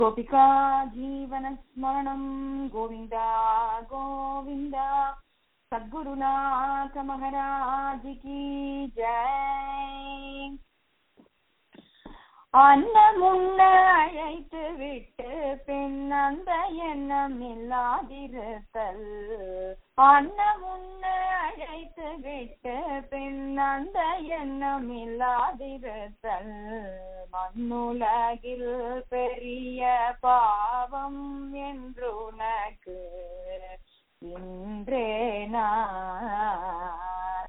गोपिका जीवनस्मरणं गोविन्द गोविन्द सद्गुरुनाथ महाराज की जय அன்னமுன்ன அழைத்து விட்டு பின் அந்த எண்ணம் இல்லாதிருத்தல் அன்னமுன்ன அழைத்து விட்டு பின் அந்த எண்ணம் இல்லாதிருத்தல் மண்ணுலகில் பெரிய பாவம் என்று உனக்கு இன்றே நான்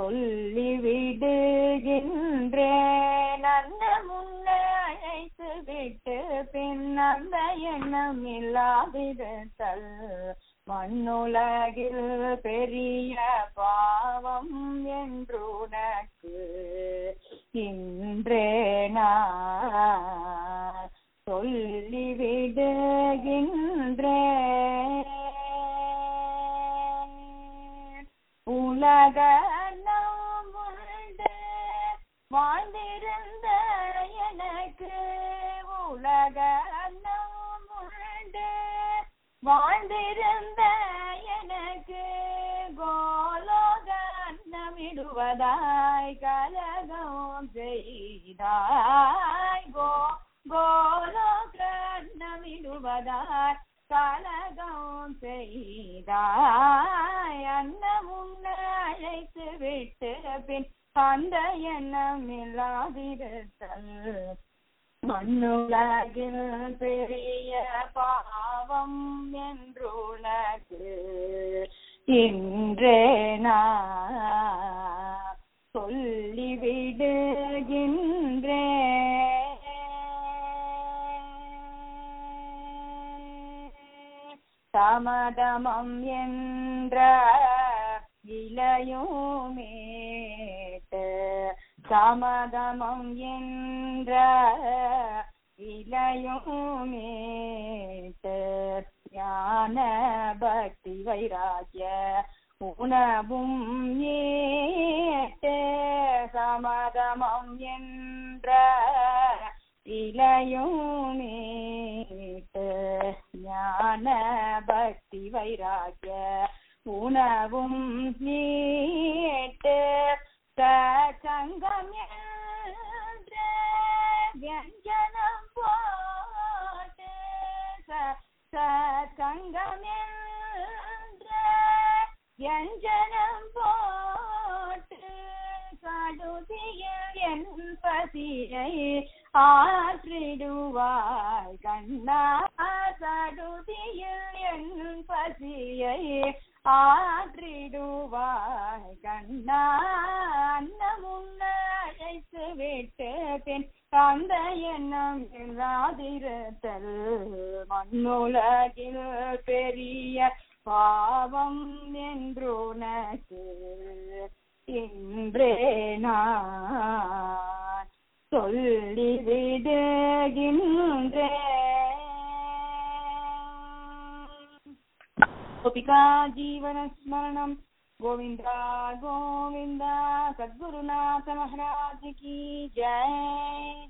சொல்லிவிடுகின்றேன் அந்த முன்ன அழைத்து விட்டு பின் அந்த எண்ணம் இல்லாதிருத்தல் மண்ணுலகில் பெரிய பாவம் என்று உனக்கு இன்றே நான் சொல்லிவிடுகின்றேன் உலக உண்டு வாழ்ந்திருந்த எனக்கு உலக உண்டு வாழ்ந்திருந்த எனக்கு கோலோக அன்னமிடுவதாய் கலகம் செய்தாய் கோ கோலோக அன்னமிடுவதாய் கலகம் செய்தாய் அன்னமும் அழைத்து விட்டு பின் அந்த எண்ணம் இல்லாதிருத்தல் மண்ணுலகில் பெரிய பாவம் என்று உனக்கு இன்றே நான் சொல்லிவிடுகின்றேன் சமதமம் என்ற இளையுமேட்டு சமதமம் என்ற இளையுமேட்டு ஞான பக்தி வைராகிய உணவும் ஏட்டு சமதமம் என்ற இளையுமேட்டு ஞான பக்தி வைராகிய உணவும் நீட்டு சங்கம் என்ற வியஞ்சனம் போட்டு சங்கம் என்ற வியஞ்சனம் போட்டு கடுதியில் என் பசியை ஆற்றிடுவாய் கண்ணா சடுதியில் என் பசியை ஆற்றிடுவாய் கண்ணா அன்னமுன்ன அழைத்து விட்டு பின் அந்த எண்ணம் இல்லாதிருத்தல் மண்ணுலகில் பெரிய பாவம் என்று உனக்கு இன்றே நான் சொல்லிவிடுகின்றேன் गोपिका जीवनस्मरणं गोविन्द गोविन्द सद्गुरुनाथ महाराज की जय